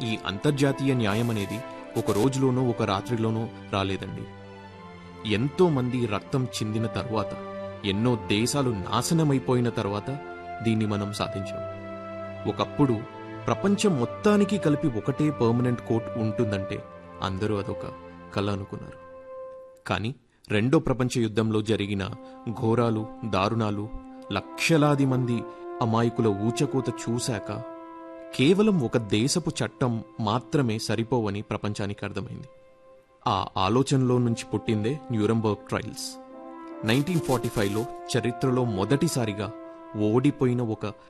ఈ అంతర్జాతీయ న్యాయం అనేది ఒక రోజులోనో ఒక రాత్రిలోనో రాలేదండి ఎంతో మంది రక్తం చిందిన తర్వాత ఎన్నో దేశాలు నాశనమైపోయిన తర్వాత దీన్ని మనం సాధించాం ఒకప్పుడు ప్రపంచం మొత్తానికి కలిపి ఒకటే పర్మనెంట్ కోర్ట్ ఉంటుందంటే అందరూ అదొక కళ అనుకున్నారు కానీ రెండో ప్రపంచ యుద్ధంలో జరిగిన ఘోరాలు దారుణాలు లక్షలాది మంది అమాయకుల ఊచకోత చూశాక కేవలం ఒక దేశపు చట్టం మాత్రమే సరిపోవని ప్రపంచానికి అర్థమైంది ఆ ఆలోచనలో నుంచి పుట్టిందే న్యూరంబర్గ్ ట్రయల్స్ నైన్టీన్ ఫార్టీ ఫైవ్లో చరిత్రలో మొదటిసారిగా ఓడిపోయిన ఒక